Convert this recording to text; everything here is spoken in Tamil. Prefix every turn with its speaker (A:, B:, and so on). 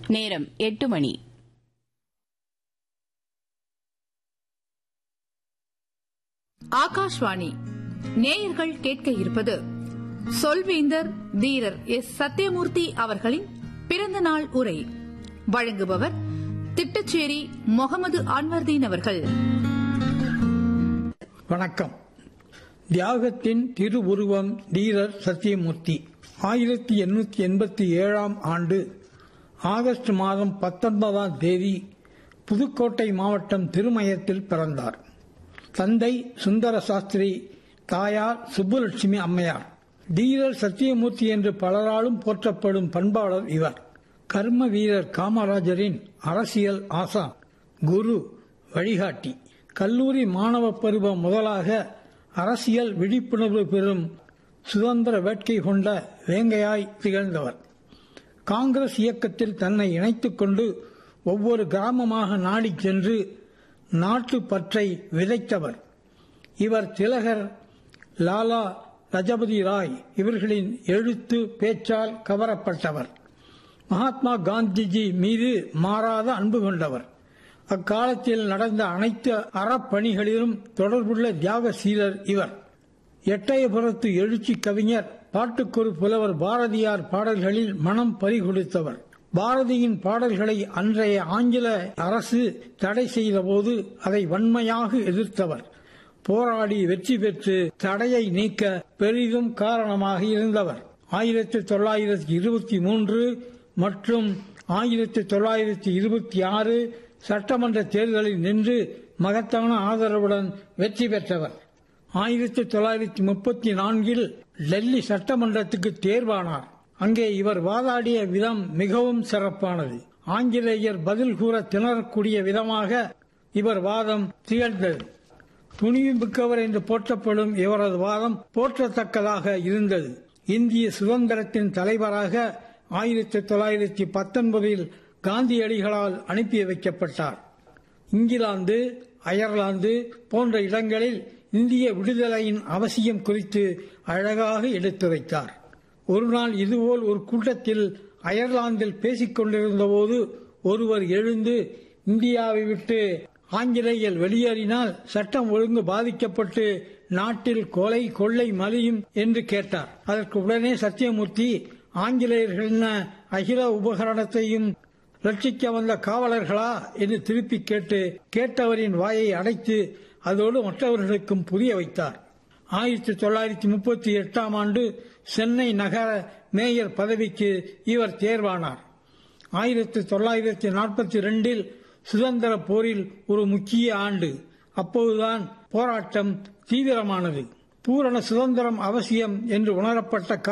A: நேரம் எட்டு மணி
B: ஆகாஷ்வாணி நேயர்கள் கேட்க இருப்பது சொல்வேந்தர் தீரர் எஸ் சத்யமூர்த்தி அவர்களின் பிறந்த நாள் உரை வழங்குபவர் திட்டச்சேரி முகமது அன்வர்தீன் அவர்கள்
C: வணக்கம் தியாகத்தின் திருவுருவம் தீரர் சத்தியமூர்த்தி ஆயிரத்தி எண்ணூத்தி எண்பத்தி ஏழாம் ஆண்டு ஆகஸ்ட் மாதம் பத்தொன்பதாம் தேதி புதுக்கோட்டை மாவட்டம் திருமயத்தில் பிறந்தார் தந்தை சுந்தர சாஸ்திரி தாயார் சுப்புலட்சுமி அம்மையார் தீரர் சத்தியமூர்த்தி என்று பலராலும் போற்றப்படும் பண்பாளர் இவர் கர்ம வீரர் காமராஜரின் அரசியல் ஆசான் குரு வழிகாட்டி கல்லூரி மாணவ பருவம் முதலாக அரசியல் விழிப்புணர்வு பெறும் சுதந்திர வேட்கை கொண்ட வேங்கையாய் திகழ்ந்தவர் காங்கிரஸ் இயக்கத்தில் தன்னை இணைத்துக் கொண்டு ஒவ்வொரு கிராமமாக நாடிச் சென்று நாட்டு பற்றை விதைத்தவர் இவர் திலகர் லாலா லஜபதி ராய் இவர்களின் எழுத்து பேச்சால் கவரப்பட்டவர் மகாத்மா காந்திஜி மீது மாறாத அன்பு கொண்டவர் அக்காலத்தில் நடந்த அனைத்து அறப்பணிகளிலும் தொடர்புள்ள தியாகசீலர் இவர் எட்டயபுரத்து எழுச்சி கவிஞர் பாட்டுக்கொரு புலவர் பாரதியார் பாடல்களில் மனம் பறிகொடுத்தவர் பாரதியின் பாடல்களை அன்றைய ஆங்கில அரசு தடை செய்தபோது அதை வன்மையாக எதிர்த்தவர் போராடி வெற்றி பெற்று தடையை நீக்க பெரிதும் காரணமாக இருந்தவர் ஆயிரத்தி தொள்ளாயிரத்தி இருபத்தி மூன்று மற்றும் ஆயிரத்தி தொள்ளாயிரத்தி இருபத்தி ஆறு சட்டமன்ற தேர்தலில் நின்று மகத்தான ஆதரவுடன் வெற்றி பெற்றவர் ஆயிரத்தி தொள்ளாயிரத்தி முப்பத்தி நான்கில் டெல்லி சட்டமன்றத்துக்கு தேர்வானார் அங்கே இவர் வாதாடிய விதம் மிகவும் சிறப்பானது ஆங்கிலேயர் பதில் கூற திணறக்கூடிய விதமாக இவர் வாதம் திகழ்ந்தது துணிவு மிக்கவர் என்று போற்றப்படும் இவரது வாதம் போற்றத்தக்கதாக இருந்தது இந்திய சுதந்திரத்தின் தலைவராக ஆயிரத்தி தொள்ளாயிரத்தி பத்தொன்பதில் காந்தியடிகளால் அனுப்பி வைக்கப்பட்டார் இங்கிலாந்து அயர்லாந்து போன்ற இடங்களில் இந்திய விடுதலையின் அவசியம் குறித்து அழகாக எடுத்துரைத்தார் ஒருநாள் இதுபோல் ஒரு கூட்டத்தில் அயர்லாந்தில் பேசிக் கொண்டிருந்தபோது ஒருவர் எழுந்து இந்தியாவை விட்டு ஆங்கிலேயர் வெளியேறினால் சட்டம் ஒழுங்கு பாதிக்கப்பட்டு நாட்டில் கொலை கொள்ளை மலியும் என்று கேட்டார் அதற்கு உடனே சத்தியமூர்த்தி ஆங்கிலேயர்கள் அகில உபகரணத்தையும் ரட்சிக்க வந்த காவலர்களா என்று திருப்பி கேட்டு கேட்டவரின் வாயை அடைத்து அதோடு மற்றவர்களுக்கும் புரிய வைத்தார் ஆயிரத்தி தொள்ளாயிரத்தி முப்பத்தி எட்டாம் ஆண்டு சென்னை நகர மேயர் பதவிக்கு இவர் தேர்வானார் ஆயிரத்தி தொள்ளாயிரத்தி நாற்பத்தி ரெண்டில் சுதந்திர போரில் ஒரு முக்கிய ஆண்டு அப்போதுதான் போராட்டம் தீவிரமானது பூரண சுதந்திரம் அவசியம் என்று உணரப்பட்ட